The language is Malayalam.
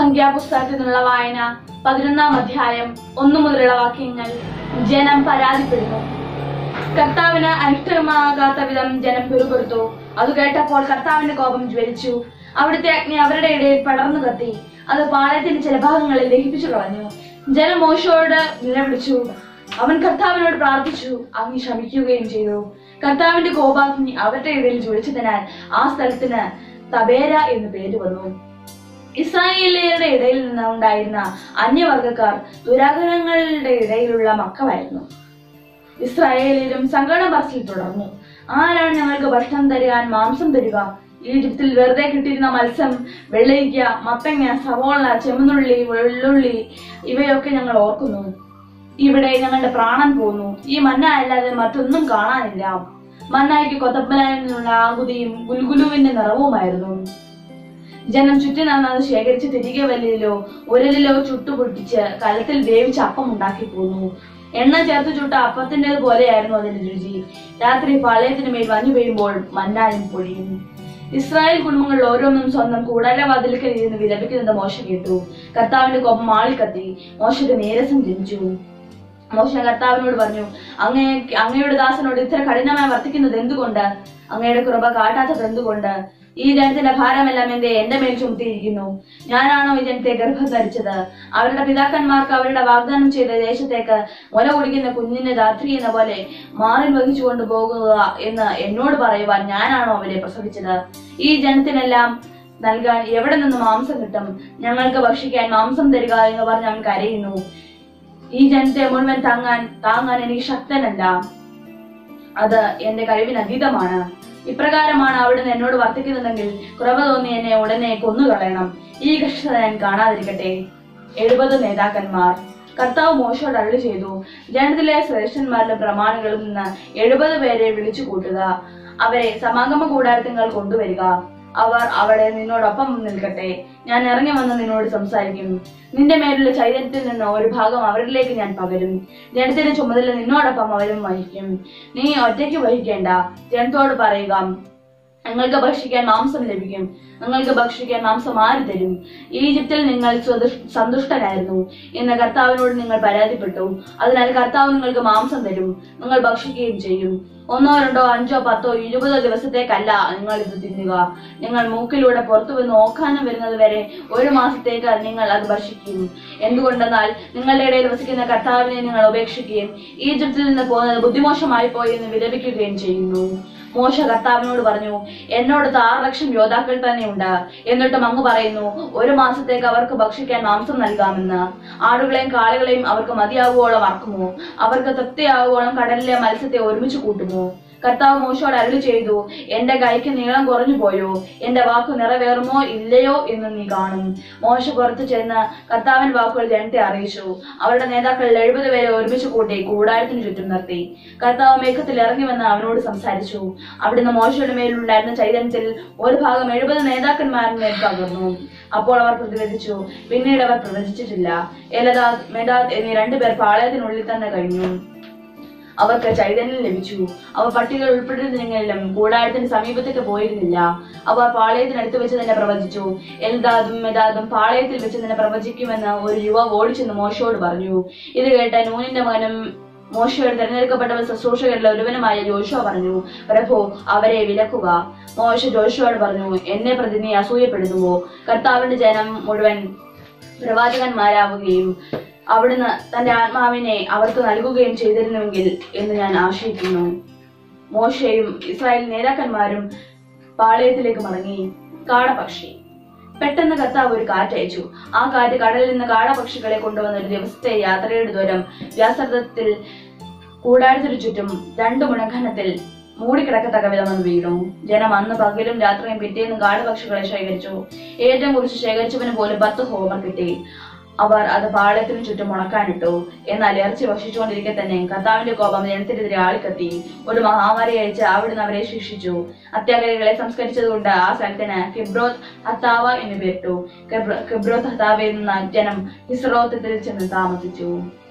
സംഖ്യാപുസ്തകത്തിൽ നിന്നുള്ള വായന പതിനൊന്നാം അധ്യായം ഒന്നു മുതലുള്ള വാക്യങ്ങൾ ജനം പരാതിപ്പെടുന്നു കർത്താവിന് അനിഷ്ടമാകാത്ത വിധം ജനം പിറുപിറുത്തു അത് കേട്ടപ്പോൾ കർത്താവിന്റെ കോപം ജ്വലിച്ചു അവിടുത്തെ അഗ്നി അവരുടെ ഇടയിൽ പടർന്നു കത്തി അത് പാളയത്തിന്റെ ചില ഭാഗങ്ങളിൽ ദഹിപ്പിച്ചു കളഞ്ഞു ജനം മോശയോട് നിലവിളിച്ചു അവൻ കർത്താവിനോട് പ്രാർത്ഥിച്ചു അഗ്നി ശമിക്കുകയും ചെയ്തു കർത്താവിന്റെ കോപാഗ്നി അവരുടെ ഇടയിൽ ജ്വലിച്ചതിനാൽ ആ സ്ഥലത്തിന് തബേര എന്ന് പേര് വന്നു ഇസ്രായേലിയരുടെ ഇടയിൽ നിന്ന് ഉണ്ടായിരുന്ന അന്യവർഗക്കാർ ദുരാഗ്രഹങ്ങളുടെ ഇടയിലുള്ള മക്കളായിരുന്നു ഇസ്രായേലിലും സങ്കടം പറച്ചിൽ തുടർന്നു ആരാണ് ഞങ്ങൾക്ക് ഭക്ഷണം തരുവാൻ മാംസം തരിക ഈജിപ്തിൽ വെറുതെ കിട്ടിയിരുന്ന മത്സ്യം വെള്ളരിക്ക മത്തങ്ങ സവോള ചെമ്മനുള്ളി വെള്ളുള്ളി ഇവയൊക്കെ ഞങ്ങൾ ഓർക്കുന്നു ഇവിടെ ഞങ്ങളുടെ പ്രാണൻ പോന്നു ഈ മന്ന അല്ലാതെ മറ്റൊന്നും കാണാനില്ല മന്നായ്ക്ക് കൊത്തപ്പനായിൽ നിന്നുള്ള ആകുതിയും ഗുൽഗുലുവിന്റെ നിറവുമായിരുന്നു ജനം ചുറ്റി നിന്ന് അത് ശേഖരിച്ച് തിരികെ വലിയിലോ ഉരലിലോ ചുട്ടുപൊട്ടിച്ച് കലത്തിൽ വേവിച്ച അപ്പം ഉണ്ടാക്കി പോന്നു എണ്ണ ചേർത്ത് ചുട്ട അപ്പത്തിൻ്റെത് പോലെയായിരുന്നു അതിന്റെ രുചി രാത്രി പാളയത്തിന് മേൽ മഞ്ഞു പെയ്യുമ്പോൾ മന്നായും പൊഴിയും ഇസ്രായേൽ കുടുംബങ്ങളിൽ ഓരോന്നും സ്വന്തം കൂടാരവാതിൽക്കൽ ഇരുന്ന് വിലപിക്കുന്നത് മോശ കേട്ടു കർത്താവിന്റെ കോപം ആളിക്കത്തി മോശയ്ക്ക് നീരസം ജനിച്ചു മോശ കർത്താവിനോട് പറഞ്ഞു അങ്ങേ അങ്ങയുടെ ദാസനോട് ഇത്ര കഠിനമായി വർത്തിക്കുന്നത് എന്തുകൊണ്ട് അങ്ങയുടെ കൃപ കാട്ടാത്തത് എന്തുകൊണ്ട് ഈ ജനത്തിന്റെ ഭാരമെല്ലാം എന്റെ എന്റെ മേൽ ചുമത്തിയിരിക്കുന്നു ഞാനാണോ ഈ ജനത്തെ ഗർഭം ധരിച്ചത് അവരുടെ പിതാക്കന്മാർക്ക് അവരുടെ വാഗ്ദാനം ചെയ്ത ദേശത്തേക്ക് മുല കുടിക്കുന്ന കുഞ്ഞിനെ രാത്രി എന്ന പോലെ മാറിൽ വഹിച്ചുകൊണ്ട് പോകുക എന്ന് എന്നോട് പറയുവാൻ ഞാനാണോ അവരെ പ്രസവിച്ചത് ഈ ജനത്തിനെല്ലാം നൽകാൻ എവിടെ നിന്ന് മാംസം കിട്ടും ഞങ്ങൾക്ക് ഭക്ഷിക്കാൻ മാംസം തരിക എന്ന് പറഞ്ഞ് അവൻ കരയുന്നു ഈ ജനത്തെ മുഴുവൻ താങ്ങാൻ താങ്ങാൻ എനിക്ക് ശക്തനല്ല അത് എന്റെ കഴിവിന് അതീതമാണ് ഇപ്രകാരമാണ് അവിടുന്ന് എന്നോട് വർത്തിക്കുന്നതെങ്കിൽ കുറവ് തോന്നി എന്നെ ഉടനെ കൊന്നുകളയണം ഈ കഷ്ടത ഞാൻ കാണാതിരിക്കട്ടെ എഴുപത് നേതാക്കന്മാർ കർത്താവ് മോശയോട് അരുളി ചെയ്തു ജനത്തിലെ ശ്രേഷ്ഠന്മാരിലും പ്രമാണികളിൽ നിന്ന് എഴുപത് പേരെ വിളിച്ചു കൂട്ടുക അവരെ സമാഗമ കൂടാരത്തിങ്ങൾ കൊണ്ടുവരിക അവർ അവിടെ നിന്നോടൊപ്പം നിൽക്കട്ടെ ഞാൻ ഇറങ്ങി വന്ന് നിന്നോട് സംസാരിക്കും നിന്റെ മേലുള്ള ചൈതന്യത്തിൽ നിന്ന് ഒരു ഭാഗം അവരിലേക്ക് ഞാൻ പകരും ജനത്തിന്റെ ചുമതല നിന്നോടൊപ്പം അവരും വഹിക്കും നീ ഒറ്റയ്ക്ക് വഹിക്കേണ്ട ജനത്തോട് പറയുക നിങ്ങൾക്ക് ഭക്ഷിക്കാൻ മാംസം ലഭിക്കും നിങ്ങൾക്ക് ഭക്ഷിക്കാൻ മാംസം ആര് തരും ഈജിപ്തിൽ നിങ്ങൾ സ്വദുഷ്- സന്തുഷ്ടരായിരുന്നു എന്ന് കർത്താവിനോട് നിങ്ങൾ പരാതിപ്പെട്ടു അതിനാൽ കർത്താവ് നിങ്ങൾക്ക് മാംസം തരും നിങ്ങൾ ഭക്ഷിക്കുകയും ചെയ്യും ഒന്നോ രണ്ടോ അഞ്ചോ പത്തോ ഇരുപതോ ദിവസത്തേക്കല്ല നിങ്ങൾ ഇത് തിന്നുക നിങ്ങൾ മൂക്കിലൂടെ പുറത്തു വന്ന് ഓക്കാനം വരുന്നത് വരെ ഒരു മാസത്തേക്ക് നിങ്ങൾ അത് ഭക്ഷിക്കും എന്തുകൊണ്ടെന്നാൽ നിങ്ങളുടെ ഇടയിൽ വസിക്കുന്ന കർത്താവിനെ നിങ്ങൾ ഉപേക്ഷിക്കുകയും ഈജിപ്തിൽ നിന്ന് പോകുന്നത് ബുദ്ധിമോശമായി പോയി എന്ന് വിലപിക്കുകയും ചെയ്യുന്നു മോശ കർത്താവിനോട് പറഞ്ഞു എന്നോട് ആറ് ലക്ഷം യോദ്ധാക്കൾ തന്നെയുണ്ട് എന്നിട്ടും അങ്ങ് പറയുന്നു ഒരു മാസത്തേക്ക് അവർക്ക് ഭക്ഷിക്കാൻ മാംസം നൽകാമെന്ന് ആടുകളെയും കാളുകളെയും അവർക്ക് മതിയാകുവോളം അറക്കുമോ അവർക്ക് തൃപ്തിയാകുവോളം കടലിലെ മത്സ്യത്തെ ഒരുമിച്ച് കൂട്ടുമോ കർത്താവ് മോശയോട് അരുളി ചെയ്തു എന്റെ കൈക്ക് നീളം കുറഞ്ഞു പോയോ എന്റെ വാക്ക് നിറവേറുമോ ഇല്ലയോ എന്ന് നീ കാണും മോശ പുറത്തു ചെന്ന് കർത്താവിന്റെ വാക്കുകൾ ജനത്തെ അറിയിച്ചു അവരുടെ നേതാക്കൾ എഴുപത് പേരെ ഒരുമിച്ച് കൂട്ടി കൂടാരത്തിന് ചുറ്റും നിർത്തി കർത്താവ് മേഘത്തിൽ ഇറങ്ങി വന്ന് അവനോട് സംസാരിച്ചു അവിടുന്ന് മോശയുടെ മേലുണ്ടായിരുന്ന ചൈതന്യത്തിൽ ഒരു ഭാഗം എഴുപത് നേതാക്കന്മാരിൽ മേൽ പകർന്നു അപ്പോൾ അവർ പ്രതിരോധിച്ചു പിന്നീട് അവർ പ്രവചിച്ചിട്ടില്ല എലദാദ് മെദാദ് എന്നീ രണ്ടുപേർ പാളയത്തിനുള്ളിൽ തന്നെ കഴിഞ്ഞു അവർക്ക് ചൈതന്യം ലഭിച്ചു അവ പട്ടികൾ ഉൾപ്പെട്ടിരുന്നെങ്കിലും കൂടാരത്തിന് സമീപത്തേക്ക് പോയിരുന്നില്ല അവർ പാളയത്തിനടുത്ത് വെച്ച് തന്നെ പ്രവചിച്ചു എൽദാദും മെദാദും പാളയത്തിൽ വെച്ച് തന്നെ പ്രവചിക്കുമെന്ന് ഒരു യുവാവ് ഓടിച്ചെന്ന് മോശയോട് പറഞ്ഞു ഇത് കേട്ട നൂനിന്റെ മകനും മോശയുടെ തെരഞ്ഞെടുക്കപ്പെട്ടവർ ശുശ്രൂഷകരിൽ ഒരുവനുമായ ജോഷുവ പറഞ്ഞു പ്രഭു അവരെ വിലക്കുക മോശ ജോഷുവോട് പറഞ്ഞു എന്നെ പ്രതി നീ അസൂയപ്പെടുന്നുവോ കർത്താവിന്റെ ജനം മുഴുവൻ പ്രവാചകന്മാരാവുകയും അവിടുന്ന് തന്റെ ആത്മാവിനെ അവർക്ക് നൽകുകയും ചെയ്തിരുന്നുവെങ്കിൽ എന്ന് ഞാൻ ആശയിക്കുന്നു മോശയും ഇസ്രായേൽ നേതാക്കന്മാരും പാളയത്തിലേക്ക് മടങ്ങി കാടപക്ഷി പെട്ടെന്ന് കർത്താവ് ഒരു കാറ്റയച്ചു ആ കാറ്റ് കടലിൽ നിന്ന് കാടപക്ഷികളെ കൊണ്ടുവന്ന ഒരു ദിവസത്തെ യാത്രയുടെ ദൂരം വ്യാസർത്ഥത്തിൽ കൂടാരത്തിനു ചുറ്റും രണ്ടു മുഴഘനത്തിൽ മൂടിക്കിടക്കത്തക്ക വിധം വീണു ജനം അന്ന് പകലും രാത്രിയും പിറ്റേന്നും കാടുപക്ഷികളെ ശേഖരിച്ചു ഏറ്റവും കുറിച്ച് ശേഖരിച്ചവന് പോലും പത്ത് ഹോമർ കിട്ടി അവർ അത് പാളയത്തിനു ചുറ്റും ഉണക്കാനിട്ടു എന്നാൽ ഇറച്ചി ഭക്ഷിച്ചുകൊണ്ടിരിക്കെ തന്നെ കർത്താവിന്റെ കോപം ജനത്തിനെതിരെ ആളിക്കത്തി ഒരു മഹാമാരി അയച്ച് അവിടുന്ന് അവരെ ശിക്ഷിച്ചു അത്യാഗ്രഹികളെ സംസ്കരിച്ചതുകൊണ്ട് ആ സ്ഥലത്തിന് കിബ്രോത്ത് ഹത്താവ എന്ന് പേരിട്ടു കിബ്രോത്ത് ഹത്താവയിൽ നിന്ന് ജനം ഹിസ്രോത്തത്തിൽ ചെന്ന് താമസിച്ചു